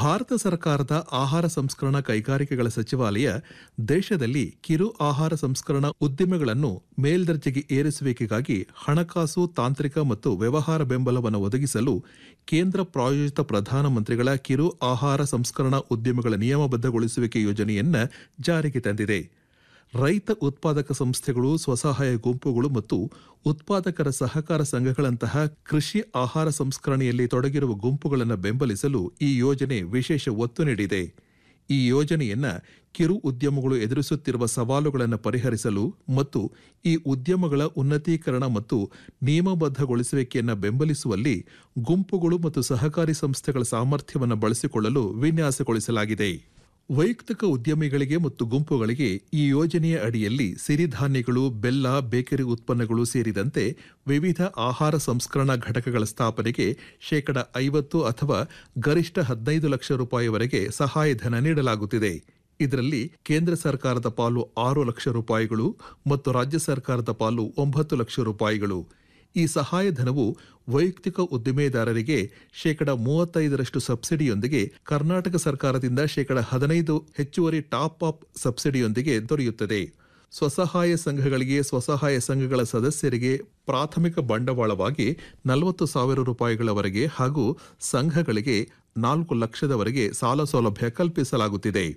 ಭಾರತ ಸರ್ಕಾರದ ಆಹಾರ ಸಂಸ್ಕರಣಾ ಕೈಗಾರಿಕೆಗಳ ಸಚಿವಾಲಯ ದೇಶದಲ್ಲಿ ಕಿರು ಆಹಾರ ಸಂಸ್ಕರಣಾ ಉದ್ದಿಮೆಗಳನ್ನು ಮೇಲ್ದರ್ಜೆಗೆ ಏರಿಸುವಿಕೆಗಾಗಿ ಹಣಕಾಸು ತಾಂತ್ರಿಕ ಮತ್ತು ವ್ಯವಹಾರ ಬೆಂಬಲವನ್ನು ಒದಗಿಸಲು ಕೇಂದ್ರ ಪ್ರಾಯೋಜಿತ ಪ್ರಧಾನಮಂತ್ರಿಗಳ ಕಿರು ಆಹಾರ ಸಂಸ್ಕರಣಾ ಉದ್ಯಮಗಳ ನಿಯಮಬದ್ಧಗೊಳಿಸುವಿಕೆ ಯೋಜನೆಯನ್ನ ಜಾರಿಗೆ ತಂದಿದೆ ರೈತ ಉತ್ಪಾದಕ ಸಂಸ್ಥೆಗಳು ಸ್ವಸಹಾಯ ಗುಂಪುಗಳು ಮತ್ತು ಉತ್ಪಾದಕರ ಸಹಕಾರ ಸಂಘಗಳಂತಹ ಕೃಷಿ ಆಹಾರ ಸಂಸ್ಕರಣೆಯಲ್ಲಿ ತೊಡಗಿರುವ ಗುಂಪುಗಳನ್ನು ಬೆಂಬಲಿಸಲು ಈ ಯೋಜನೆ ವಿಶೇಷ ಒತ್ತು ನೀಡಿದೆ ಈ ಯೋಜನೆಯನ್ನ ಕಿರು ಉದ್ಯಮಗಳು ಎದುರಿಸುತ್ತಿರುವ ಸವಾಲುಗಳನ್ನು ಪರಿಹರಿಸಲು ಮತ್ತು ಈ ಉದ್ಯಮಗಳ ಉನ್ನತೀಕರಣ ಮತ್ತು ನಿಯಮಬದ್ಧಗೊಳಿಸುವಿಕೆಯನ್ನು ಬೆಂಬಲಿಸುವಲ್ಲಿ ಗುಂಪುಗಳು ಮತ್ತು ಸಹಕಾರಿ ಸಂಸ್ಥೆಗಳ ಸಾಮರ್ಥ್ಯವನ್ನು ಬಳಸಿಕೊಳ್ಳಲು ವಿನ್ಯಾಸಗೊಳಿಸಲಾಗಿದೆ ವೈಯಕ್ತಿಕ ಉದ್ಯಮಿಗಳಿಗೆ ಮತ್ತು ಗುಂಪುಗಳಿಗೆ ಈ ಯೋಜನೆಯ ಅಡಿಯಲ್ಲಿ ಸಿರಿಧಾನ್ಯಗಳು ಬೆಲ್ಲ ಬೇಕರಿ ಉತ್ಪನ್ನಗಳು ಸೇರಿದಂತೆ ವಿವಿಧ ಆಹಾರ ಸಂಸ್ಕರಣಾ ಘಟಕಗಳ ಸ್ಥಾಪನೆಗೆ ಶೇಕಡ ಐವತ್ತು ಅಥವಾ ಗರಿಷ್ಠ ಹದಿನೈದು ಲಕ್ಷ ರೂಪಾಯಿವರೆಗೆ ಸಹಾಯಧನ ನೀಡಲಾಗುತ್ತಿದೆ ಇದರಲ್ಲಿ ಕೇಂದ್ರ ಸರ್ಕಾರದ ಪಾಲು ಆರು ಲಕ್ಷ ರೂಪಾಯಿಗಳು ಮತ್ತು ರಾಜ್ಯ ಸರ್ಕಾರದ ಪಾಲು ಒಂಬತ್ತು ಲಕ್ಷ ರೂಪಾಯಿಗಳು ಈ ಸಹಾಯಧನವು ವೈಯಕ್ತಿಕ ಉದ್ದಿಮೆದಾರರಿಗೆ ಶೇಕಡ ಮೂವತ್ತೈದರಷ್ಟು ಸಬ್ಸಿಡಿಯೊಂದಿಗೆ ಕರ್ನಾಟಕ ಸರ್ಕಾರದಿಂದ ಶೇಕಡ ಹದಿನೈದು ಹೆಚ್ಚುವರಿ ಟಾಪ್ ಅಪ್ ಸಬ್ಸಿಡಿಯೊಂದಿಗೆ ದೊರೆಯುತ್ತದೆ ಸ್ವಸಹಾಯ ಸಂಘಗಳಿಗೆ ಸ್ವಸಹಾಯ ಸಂಘಗಳ ಸದಸ್ಯರಿಗೆ ಪ್ರಾಥಮಿಕ ಬಂಡವಾಳವಾಗಿ ನಲವತ್ತು ಸಾವಿರ ರೂಪಾಯಿಗಳವರೆಗೆ ಹಾಗೂ ಸಂಘಗಳಿಗೆ ನಾಲ್ಕು ಲಕ್ಷದವರೆಗೆ ಸಾಲ ಸೌಲಭ್ಯ ಕಲ್ಪಿಸಲಾಗುತ್ತಿದೆ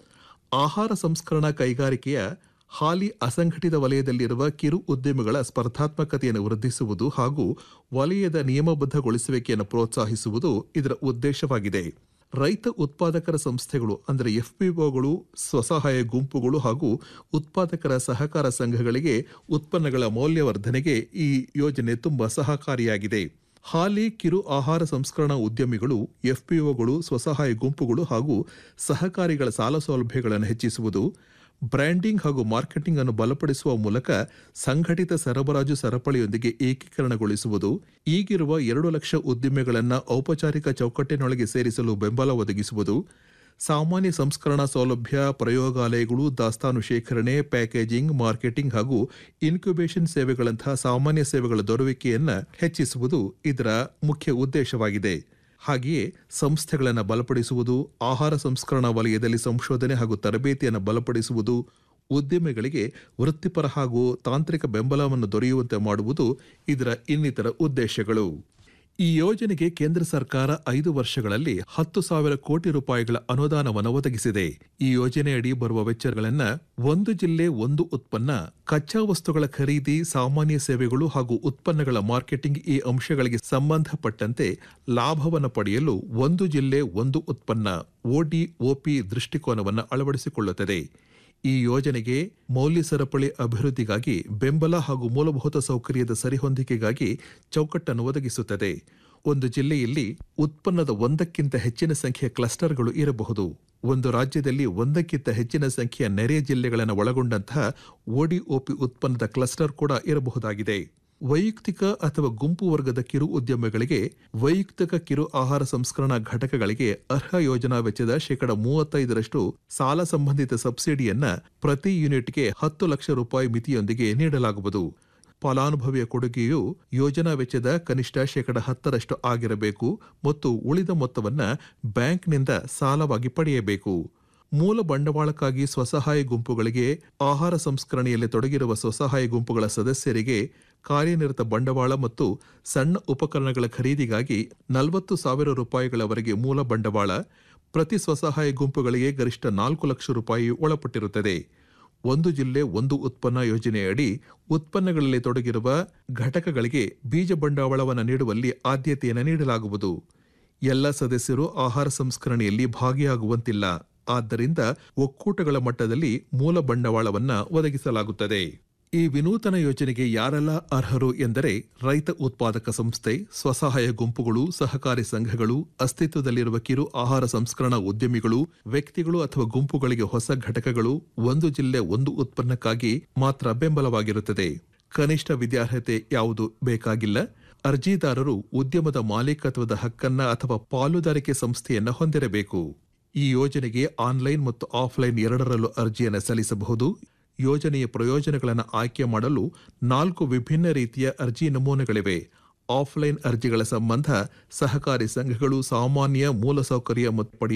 ಆಹಾರ ಸಂಸ್ಕರಣಾ ಕೈಗಾರಿಕೆಯ ಹಾಲಿ ಅಸಂಘಟಿತ ವಲಯದಲ್ಲಿರುವ ಕಿರು ಉದ್ಯಮಿಗಳ ಸ್ಪರ್ಧಾತ್ಮಕತೆಯನ್ನು ವೃದ್ಧಿಸುವುದು ಹಾಗೂ ವಲಯದ ನಿಯಮಬದ್ಧಗೊಳಿಸುವಿಕೆಯನ್ನು ಪ್ರೋತ್ಸಾಹಿಸುವುದು ಇದರ ಉದ್ದೇಶವಾಗಿದೆ ರೈತ ಉತ್ಪಾದಕರ ಸಂಸ್ಥೆಗಳು ಅಂದರೆ ಎಫ್ಪಿಒಗಳು ಸ್ವಸಹಾಯ ಗುಂಪುಗಳು ಹಾಗೂ ಉತ್ಪಾದಕರ ಸಹಕಾರ ಸಂಘಗಳಿಗೆ ಉತ್ಪನ್ನಗಳ ಮೌಲ್ಯವರ್ಧನೆಗೆ ಈ ಯೋಜನೆ ತುಂಬಾ ಸಹಕಾರಿಯಾಗಿದೆ ಹಾಲಿ ಕಿರು ಆಹಾರ ಸಂಸ್ಕರಣಾ ಉದ್ಯಮಿಗಳು ಎಫ್ಪಿಒಗಳು ಸ್ವಸಹಾಯ ಗುಂಪುಗಳು ಹಾಗೂ ಸಹಕಾರಿಗಳ ಸಾಲ ಸೌಲಭ್ಯಗಳನ್ನು ಹೆಚ್ಚಿಸುವುದು ಬ್ರ್ಯಾಂಡಿಂಗ್ ಹಾಗೂ ಮಾರ್ಕೆಟಿಂಗ್ ಅನ್ನು ಬಲಪಡಿಸುವ ಮೂಲಕ ಸಂಘಟಿತ ಸರಬರಾಜು ಸರಪಳಿಯೊಂದಿಗೆ ಏಕೀಕರಣಗೊಳಿಸುವುದು ಈಗಿರುವ ಎರಡು ಲಕ್ಷ ಉದ್ದಿಮೆಗಳನ್ನು ಔಪಚಾರಿಕ ಚೌಕಟ್ಟಿನೊಳಗೆ ಸೇರಿಸಲು ಬೆಂಬಲ ಒದಗಿಸುವುದು ಸಾಮಾನ್ಯ ಸಂಸ್ಕರಣಾ ಸೌಲಭ್ಯ ಪ್ರಯೋಗಾಲಯಗಳು ದಾಸ್ತಾನು ಶೇಖರಣೆ ಪ್ಯಾಕೇಜಿಂಗ್ ಮಾರ್ಕೆಟಿಂಗ್ ಹಾಗೂ ಇನ್ಕ್ಯುಬೇಷನ್ ಸೇವೆಗಳಂತಹ ಸಾಮಾನ್ಯ ಸೇವೆಗಳ ದೊರಕುವಿಕೆಯನ್ನು ಹೆಚ್ಚಿಸುವುದು ಇದರ ಮುಖ್ಯ ಉದ್ದೇಶವಾಗಿದೆ ಹಾಗೆಯೇ ಸಂಸ್ಥೆಗಳನ್ನು ಬಲಪಡಿಸುವುದು ಆಹಾರ ಸಂಸ್ಕರಣಾ ವಲಯದಲ್ಲಿ ಸಂಶೋಧನೆ ಹಾಗೂ ತರಬೇತಿಯನ್ನು ಬಲಪಡಿಸುವುದು ಉದ್ಯಮಿಗಳಿಗೆ ವೃತ್ತಿಪರ ಹಾಗೂ ತಾಂತ್ರಿಕ ಬೆಂಬಲವನ್ನು ದೊರೆಯುವಂತೆ ಮಾಡುವುದು ಇದರ ಇನ್ನಿತರ ಉದ್ದೇಶಗಳು ಈ ಯೋಜನೆಗೆ ಕೇಂದ್ರ ಸರ್ಕಾರ ಐದು ವರ್ಷಗಳಲ್ಲಿ ಹತ್ತು ಸಾವಿರ ಕೋಟಿ ರೂಪಾಯಿಗಳ ಅನುದಾನವನ್ನು ಒದಗಿಸಿದೆ ಈ ಯೋಜನೆಯಡಿ ಬರುವ ವೆಚ್ಚಗಳನ್ನು ಒಂದು ಜಿಲ್ಲೆ ಒಂದು ಉತ್ಪನ್ನ ಕಚ್ಚಾ ವಸ್ತುಗಳ ಖರೀದಿ ಸಾಮಾನ್ಯ ಸೇವೆಗಳು ಹಾಗೂ ಉತ್ಪನ್ನಗಳ ಮಾರ್ಕೆಟಿಂಗ್ ಈ ಅಂಶಗಳಿಗೆ ಸಂಬಂಧಪಟ್ಟಂತೆ ಲಾಭವನ್ನು ಪಡೆಯಲು ಒಂದು ಜಿಲ್ಲೆ ಒಂದು ಉತ್ಪನ್ನ ಒಡಿಒಪಿ ದೃಷ್ಟಿಕೋನವನ್ನು ಅಳವಡಿಸಿಕೊಳ್ಳುತ್ತದೆ ಈ ಯೋಜನೆಗೆ ಮೌಲ್ಯ ಸರಪಳಿ ಅಭಿವೃದ್ಧಿಗಾಗಿ ಬೆಂಬಲ ಹಾಗೂ ಮೂಲಭೂತ ಸೌಕರ್ಯದ ಸರಿಹೊಂದಿಕೆಗಾಗಿ ಚೌಕಟ್ಟನ್ನು ಒದಗಿಸುತ್ತದೆ ಒಂದು ಜಿಲ್ಲೆಯಲ್ಲಿ ಉತ್ಪನ್ನದ ಒಂದಕ್ಕಿಂತ ಹೆಚ್ಚಿನ ಸಂಖ್ಯೆಯ ಕ್ಲಸ್ಟರ್ಗಳು ಇರಬಹುದು ಒಂದು ರಾಜ್ಯದಲ್ಲಿ ಒಂದಕ್ಕಿಂತ ಹೆಚ್ಚಿನ ಸಂಖ್ಯೆಯ ನೆರೆಯ ಜಿಲ್ಲೆಗಳನ್ನು ಒಳಗೊಂಡಂತಹ ಒಡಿಒಪಿ ಉತ್ಪನ್ನದ ಕ್ಲಸ್ಟರ್ ಕೂಡ ಇರಬಹುದಾಗಿದೆ ವೈಯಕ್ತಿಕ ಅಥವಾ ಗುಂಪು ವರ್ಗದ ಕಿರು ಉದ್ಯಮಗಳಿಗೆ ವೈಯಕ್ತಿಕ ಕಿರು ಆಹಾರ ಸಂಸ್ಕರಣಾ ಘಟಕಗಳಿಗೆ ಅರ್ಹ ಯೋಜನಾ ವೆಚ್ಚದ ಶೇಕಡ ಮೂವತ್ತೈದರಷ್ಟು ಸಾಲ ಸಂಬಂಧಿತ ಸಬ್ಸಿಡಿಯನ್ನ ಪ್ರತಿ ಯೂನಿಟ್ಗೆ ಹತ್ತು ಲಕ್ಷ ರೂಪಾಯಿ ಮಿತಿಯೊಂದಿಗೆ ನೀಡಲಾಗುವುದು ಫಲಾನುಭವಿಯ ಕೊಡುಗೆಯು ಯೋಜನಾ ವೆಚ್ಚದ ಕನಿಷ್ಠ ಶೇಕಡ ಹತ್ತರಷ್ಟು ಆಗಿರಬೇಕು ಮತ್ತು ಉಳಿದ ಮೊತ್ತವನ್ನ ಬ್ಯಾಂಕ್ನಿಂದ ಸಾಲವಾಗಿ ಪಡೆಯಬೇಕು ಮೂಲ ಬಂಡವಾಳಕ್ಕಾಗಿ ಸ್ವಸಹಾಯ ಗುಂಪುಗಳಿಗೆ ಆಹಾರ ಸಂಸ್ಕರಣೆಯಲ್ಲಿ ತೊಡಗಿರುವ ಸ್ವಸಹಾಯ ಗುಂಪುಗಳ ಸದಸ್ಯರಿಗೆ ಕಾರ್ಯನಿರತ ಬಂಡವಾಳ ಮತ್ತು ಸಣ್ಣ ಉಪಕರಣಗಳ ಖರೀದಿಗಾಗಿ ನಲವತ್ತು ಸಾವಿರ ರೂಪಾಯಿಗಳವರೆಗೆ ಮೂಲ ಬಂಡವಾಳ ಪ್ರತಿ ಸ್ವಸಹಾಯ ಗುಂಪುಗಳಿಗೆ ಗರಿಷ್ಠ ನಾಲ್ಕು ಲಕ್ಷ ರೂಪಾಯಿ ಒಳಪಟ್ಟಿರುತ್ತದೆ ಒಂದು ಜಿಲ್ಲೆ ಒಂದು ಉತ್ಪನ್ನ ಯೋಜನೆಯಡಿ ಉತ್ಪನ್ನಗಳಲ್ಲಿ ತೊಡಗಿರುವ ಘಟಕಗಳಿಗೆ ಬೀಜ ಬಂಡವಾಳವನ್ನು ನೀಡುವಲ್ಲಿ ಆದ್ಯತೆಯನ್ನು ನೀಡಲಾಗುವುದು ಎಲ್ಲ ಸದಸ್ಯರು ಆಹಾರ ಸಂಸ್ಕರಣೆಯಲ್ಲಿ ಭಾಗಿಯಾಗುವಂತಿಲ್ಲ ಆದ್ದರಿಂದ ಒಕ್ಕೂಟಗಳ ಮಟ್ಟದಲ್ಲಿ ಮೂಲ ಬಂಡವಾಳವನ್ನ ಒದಗಿಸಲಾಗುತ್ತದೆ ಈ ವಿನೂತನ ಯೋಜನೆಗೆ ಯಾರೆಲ್ಲ ಅರ್ಹರು ಎಂದರೆ ರೈತ ಉತ್ಪಾದಕ ಸಂಸ್ಥೆ ಸ್ವಸಹಾಯ ಗುಂಪುಗಳು ಸಹಕಾರಿ ಸಂಘಗಳು ಅಸ್ತಿತ್ವದಲ್ಲಿರುವ ಕಿರು ಆಹಾರ ಸಂಸ್ಕರಣಾ ಉದ್ಯಮಿಗಳು ವ್ಯಕ್ತಿಗಳು ಅಥವಾ ಗುಂಪುಗಳಿಗೆ ಹೊಸ ಘಟಕಗಳು ಒಂದು ಜಿಲ್ಲೆ ಒಂದು ಉತ್ಪನ್ನಕ್ಕಾಗಿ ಮಾತ್ರ ಬೆಂಬಲವಾಗಿರುತ್ತದೆ ಕನಿಷ್ಠ ವಿದ್ಯಾರ್ಹತೆ ಯಾವುದು ಬೇಕಾಗಿಲ್ಲ ಅರ್ಜಿದಾರರು ಉದ್ಯಮದ ಮಾಲೀಕತ್ವದ ಹಕ್ಕನ್ನ ಅಥವಾ ಪಾಲುದಾರಿಕೆ ಸಂಸ್ಥೆಯನ್ನ ಹೊಂದಿರಬೇಕು ಈ ಯೋಜನೆಗೆ ಆನ್ಲೈನ್ ಮತ್ತು ಆಫ್ಲೈನ್ ಎರಡರಲ್ಲೂ ಅರ್ಜಿಯನ್ನು ಸಲ್ಲಿಸಬಹುದು ಯೋಜನೆಯ ಪ್ರಯೋಜನಗಳನ್ನು ಆಯ್ಕೆ ಮಾಡಲು ನಾಲ್ಕು ವಿಭಿನ್ನ ರೀತಿಯ ಅರ್ಜಿ ನಮೂನೆಗಳಿವೆ ಆಫ್ಲೈನ್ ಅರ್ಜಿಗಳ ಸಂಬಂಧ ಸಹಕಾರಿ ಸಂಘಗಳು ಸಾಮಾನ್ಯ ಮೂಲಸೌಕರ್ಯ ಮತ್ತು